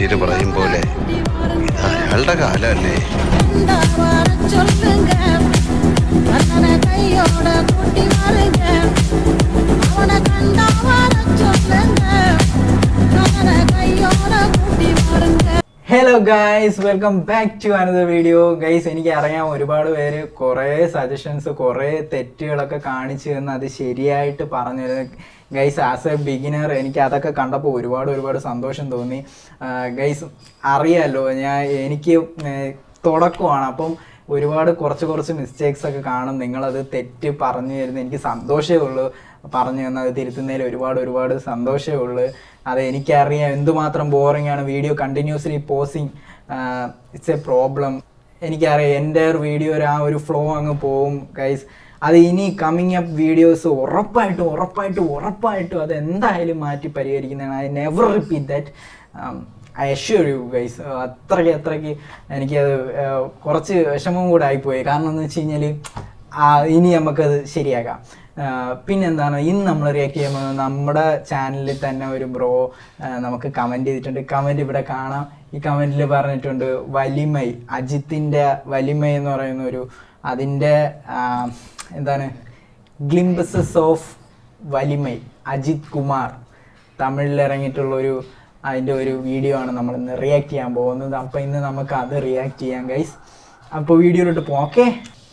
പേര് പറയും പോലെ ഇത് അയാളുടെ കാലമല്ലേ എന്താ വர சொல்லுங்க அண்ணனை கையோட கூட்டி வாருங்க அவனை கண்டா வர சொல்லுங்க அண்ணனை கையோட கூட்டி வாருங்க hello guys welcome back to another video guys എനിക്ക് അറിയാം ഒരുപാട് പേര് കുറേ സജഷൻസ് കുറേ തെറ്റുകളൊക്കെ കാണിച്ചു തന്ന് അത് ശരിയായിട്ട് പറഞ്ഞു ഗൈസ് ആസ് എ ബിഗിനർ എനിക്ക് അതൊക്കെ കണ്ടപ്പോൾ ഒരുപാട് ഒരുപാട് സന്തോഷം തോന്നി ഗൈസ് അറിയാലോ ഞാൻ എനിക്ക് ഏർ, തുടക്കമാണ് അപ്പം ഒരുപാട് കുറച്ച് കുറച്ച് മിസ്റ്റേക്സ് ഒക്കെ കാണും നിങ്ങളത് തെറ്റ് പറഞ്ഞു തരുന്ന എനിക്ക് സന്തോഷമേ ഉള്ളൂ പറഞ്ഞു തന്നത് തിരുത്തുന്നതിൽ ഒരുപാട് ഒരുപാട് സന്തോഷമേ ഉള്ളൂ അത് എനിക്കറിയാം എന്തുമാത്രം ബോറിംഗ് ആണ് video continuously pausing it's a problem എനിക്കറിയാം എൻ്റെ വീഡിയോ ആ ഒരു ഫ്ലോ അങ്ങ് പോവും ഗൈസ് അത് ഇനി കമ്മിങ് അപ്പ് വീഡിയോസ് ഉറപ്പായിട്ടും ഉറപ്പായിട്ടും ഉറപ്പായിട്ടും അത് എന്തായാലും മാറ്റി പരിഹരിക്കുന്നതാണ് I never repeat that I assure you guys അത്രയ്ക്ക് അത്രയ്ക്ക് എനിക്കത് ആ, കുറച്ച് വിഷമം കൂടെ ആയിപ്പോയി കാരണം എന്ന് വെച്ച് കഴിഞ്ഞാൽ ഇനി നമുക്കത് ശരിയാക്കാം ആ, പിന്നെന്താണ് ഇന്ന് നമ്മൾ റിയാക്ട് ചെയ്യുമ്പോൾ നമ്മുടെ ചാനലിൽ തന്നെ ഒരു ബ്രോ നമുക്ക് കമൻറ്റ് ചെയ്തിട്ടുണ്ട് കമൻറ്റ് ഇവിടെ കാണാം ഈ കമൻറ്റിൽ പറഞ്ഞിട്ടുണ്ട് വലിമൈ അജിത്തിൻ്റെ വലിമൈ എന്ന് പറയുന്ന ഒരു അതിൻ്റെ ആ, എന്താണ് ഗ്ലിംബസസ് ഓഫ് വലിമൈ അജിത് കുമാർ തമിഴിൽ ഇറങ്ങിയിട്ടുള്ള ഒരു അതിൻ്റെ ഒരു വീഡിയോ ആണ് നമ്മൾ ഇന്ന് റിയാക്ട് ചെയ്യാൻ പോകുന്നത് അപ്പോൾ ഇന്ന് നമുക്ക് അത് റിയാക്ട് ചെയ്യാം ഗൈസ് അപ്പോൾ വീഡിയോയിലോട്ട് പോകാം ഓക്കെ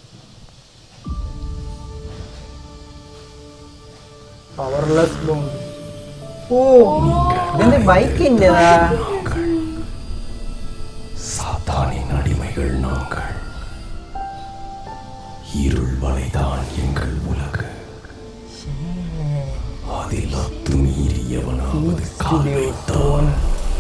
പവർലെസ് ബോം ഓ ഇതെന്ത് ബൈക്കിൻ്റെതാ சாத்தானின் அடிமைகள் நாங்கள் இருள் வலைதான் எங்கள் உலகு அதில் அத்துமீறியவனாவது கால் സ്റ്റുഡിയോ வைத்தான்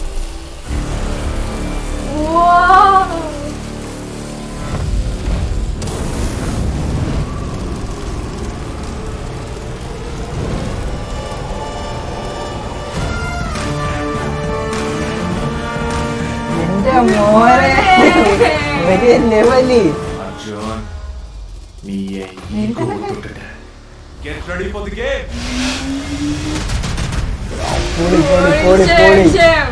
എന്റെ മോനെ വലിയ ലെവല് அர்ஜுன் நீ என் ஈகோ தொட்டுட்ட get ready for the game പൊളി പൊളി പൊളി പൊളി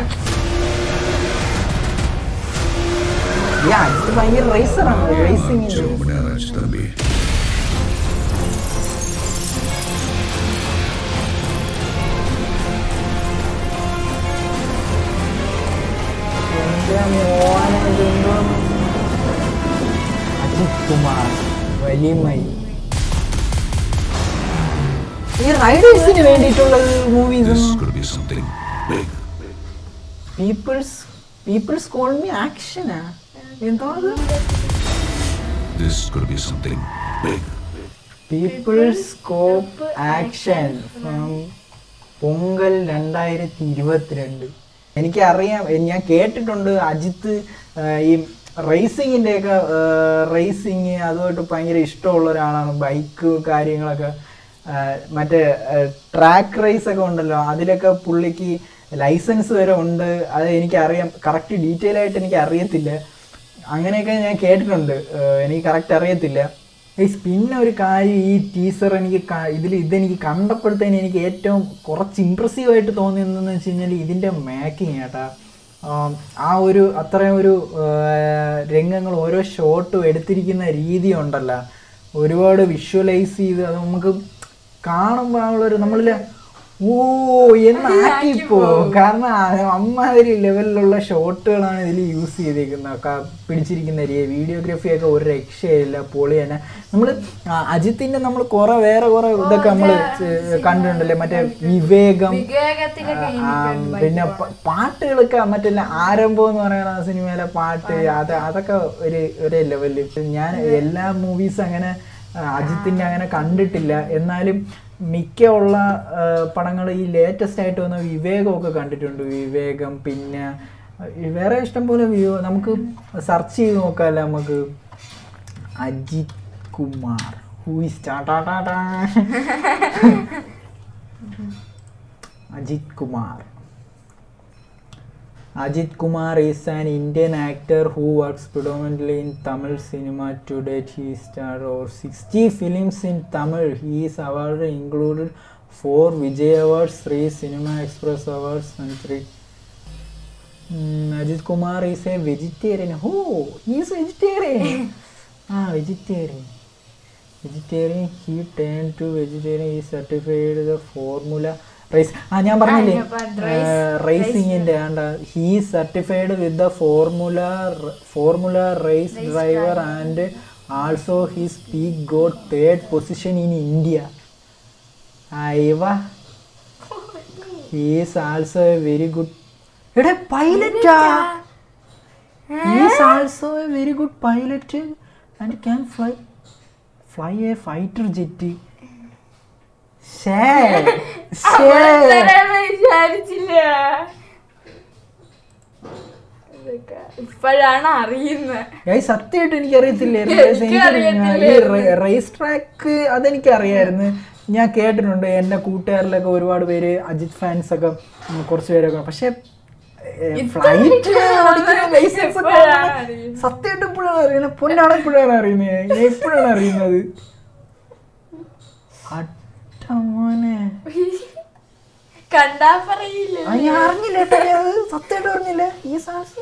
യാ ഇത് ഭയങ്കര റേസറാണ് റേസിംഗ് தம்பி എന്റെ മോനെ ഇതെന്തോ അജിത് കുമാർ വലിമൈ ഈ റൈഡേഴ്സിന് വേണ്ടിയിട്ടുള്ള movies could be something big peoples peoples call me ആക്ഷനാ എന്തോ അത് this could be something big peoples scope action from Pongal രണ്ടായിരത്തി ഇരുപത്തിരണ്ട് എനിക്കറിയാം എ- ഞാൻ കേട്ടിട്ടുണ്ട് അജിത്ത് ആ, ഈ റേസിങ്ങിൻ്റെ ഒക്കെ റേസിങ് അതുമായിട്ട് ഭയങ്കര ഇഷ്ടമുള്ള ഒരാളാണ് ബൈക്ക് കാര്യങ്ങളൊക്കെ ആ, മറ്റേ ട്രാക്ക് റേസ് ഒക്കെ ഉണ്ടല്ലോ അതിലൊക്കെ പുള്ളിക്ക് ലൈസൻസ് വരെ ഉണ്ട് അത് എനിക്കറിയാം കറക്റ്റ് ഡീറ്റെയിൽ ആയിട്ട് എനിക്ക് അറിയത്തില്ല അങ്ങനെയൊക്കെ ഞാൻ കേട്ടിട്ടുണ്ട് ഏഹ് എനിക്ക് കറക്റ്റ് അറിയത്തില്ല ഗയ്സ്, പിന്നെ ഒരു കാര്യം ഈ ടീസർ എനിക്ക് ഇതിൽ ഇതെനിക്ക് കണ്ടപ്പോഴത്തേന് എനിക്ക് ഏറ്റവും കുറച്ച് ഇമ്പ്രസീവ് ആയിട്ട് തോന്നിയതെന്ന് വെച്ച് കഴിഞ്ഞാൽ ഇതിൻ്റെ മേക്കിങ് കേട്ടാ ആം, ആ ഒരു അത്രയും ഒരു ഏഹ്, രംഗങ്ങൾ ഓരോ ഷോട്ടും എടുത്തിരിക്കുന്ന രീതി ഉണ്ടല്ലോ ഒരുപാട് വിഷ്വലൈസ് ചെയ്ത് അത് നമുക്ക് കാണുമ്പോൾ നമ്മളൊരു നമ്മളിൽ ഓ എന്നാക്കിപ്പോ കാരണം ആ- അമ്മാതിരി ലെവലിലുള്ള ഷോട്ടുകളാണ് ഇതിൽ യൂസ് ചെയ്തേക്കുന്നത് ക- പിടിച്ചിരിക്കുന്ന വീഡിയോഗ്രാഫി ഒക്കെ ഒരു രക്ഷയില്ല പൊളി തന്നെ നമ്മൾ അജിത്തിന്റെ നമ്മൾ കുറെ വേറെ കുറെ ഇതൊക്കെ നമ്മൾ കണ്ടിട്ടുണ്ടല്ലേ മറ്റേ വിവേകം ആ, പിന്നെ പ- പാട്ടുകളൊക്കെ മറ്റേ ആരംഭം എന്ന് പറയുന്ന ആ സിനിമയിലെ പാട്ട് അത് അതൊക്കെ ഒരു ഒരു ലെവലിൽ ഞാൻ എല്ലാ മൂവീസും അങ്ങനെ ആ, അജിത്തിന്റെ അങ്ങനെ കണ്ടിട്ടില്ല എന്നാലും മിക്ക ഉള്ള പടങ്ങൾ ഈ ലേറ്റസ്റ്റ് ആയിട്ട് വന്ന വിവേകമൊക്കെ കണ്ടിട്ടുണ്ട് വിവേകം പിന്നെ ഈ വേറെ ഇഷ്ടം പോലെ വ്യൂ നമുക്ക് സെർച്ച് ചെയ്ത് നോക്കാമല്ലോ നമുക്ക് Ajith Kumar who is Ajith Kumar Ajit Kumar is an Indian actor who works predominantly in Tamil cinema. To date, he starred over 60 films in Tamil. He is awarded included four Vijay Awards, three Cinema Express Awards, and three Ajith Kumar is a vegetarian who is vegetarian ആ vegetarian vegetarian he turn to vegetarian ഈ certified the formula rice ആ ഞാൻ പറഞ്ഞില്ലേ ആ, ഞാൻ പറഞ്ഞ rice- റേസിങ്ങിന്റെ ആണ്ട he certified with the formula formula race driver and also he speak got third position in India അയവ he's also a very good എടാ പൈലറ്റാ is also a very good pilot and can fly fly a fighter jet ഷേ ഷേ തരാന്ന് വിചാരിച്ചില്ല ഇതൊക്കെ ഇപ്പോഴാണ് അറിയുന്നത് ഗൈസ് സത്യമായിട്ട് എനിക്കറിയത്തില്ലായിരുന്നു Guys, എനിക്കും എനിക്കറിയാം. ഈ റേസ് ട്രാക്ക് അതെനിക്കറിയായിരുന്നു ഞാൻ കേട്ടിട്ടുണ്ട് എൻ്റെ കൂട്ടുകാരിലൊക്കെ ഒരുപാട് പേര് അജിത് ഫാൻസ് ഒക്കെ ഉം, കുറച്ച് പേരൊക്കെ പക്ഷെ ഫ്ലൈറ്റ് ലൈസൻസ് ഒക്കെ ഇപ്പോഴാണ് അറിയുന്നത്. സത്യമായിട്ട് ഇപ്പോഴാണ് അറിയുന്നത് പൊന്നാണ് ഇപ്പോഴാണ് അറിയുന്നത് ഞാൻ ഇപ്പോഴാണ് അറിയുന്നത് അട്ടമോനെ കണ്ടാ പറയില്ല ആ, ഞാൻ അറിഞ്ഞില്ല കേട്ടോ ഞാൻ അത് സത്യമായിട്ട് അറിഞ്ഞില്ല ഈ സാസ്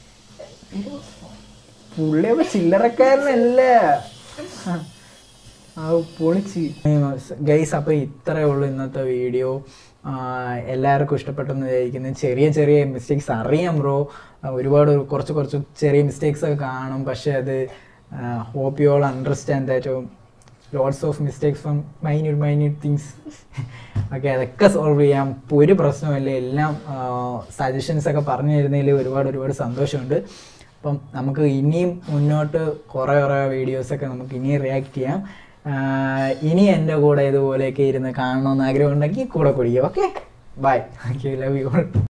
പുള്ളിയൊക്കെ ചില്ലറക്കാരനല്ല ആ, ആ പൊളിച്ച് ഗൈസ് അപ്പോൾ ഇത്രയേ ഉള്ളൂ ഇന്നത്തെ വീഡിയോ എല്ലാവർക്കും ഇഷ്ടപ്പെട്ടെന്ന് വിചാരിക്കുന്നു ചെറിയ ചെറിയ മിസ്റ്റേക്സ് അറിയാം ബ്രോ ഒരുപാട് കുറച്ച് കുറച്ച് ചെറിയ മിസ്റ്റേക്സ് ഒക്കെ കാണും പക്ഷേ അത് hope you all understand that lots of mistakes from minute minute things okay അതൊക്കെ സോൾവ് ചെയ്യാം ഇപ്പൊ ഒരു പ്രശ്നമില്ല എല്ലാം സജഷൻസ് ഒക്കെ പറഞ്ഞു തരുന്നതിൽ ഒരുപാട് ഒരുപാട് സന്തോഷമുണ്ട് അപ്പം നമുക്ക് ഇനിയും മുന്നോട്ട് കുറേ കുറേ വീഡിയോസൊക്കെ നമുക്ക് ഇനിയും റിയാക്ട് ചെയ്യാം ആഹ് ഇനി എൻ്റെ കൂടെ ഇതുപോലെയൊക്കെ ഇരുന്ന് കാണണമെന്ന് ആഗ്രഹമുണ്ടെങ്കിൽ കൂടെ കുടിക്കുക okay bye okay love you all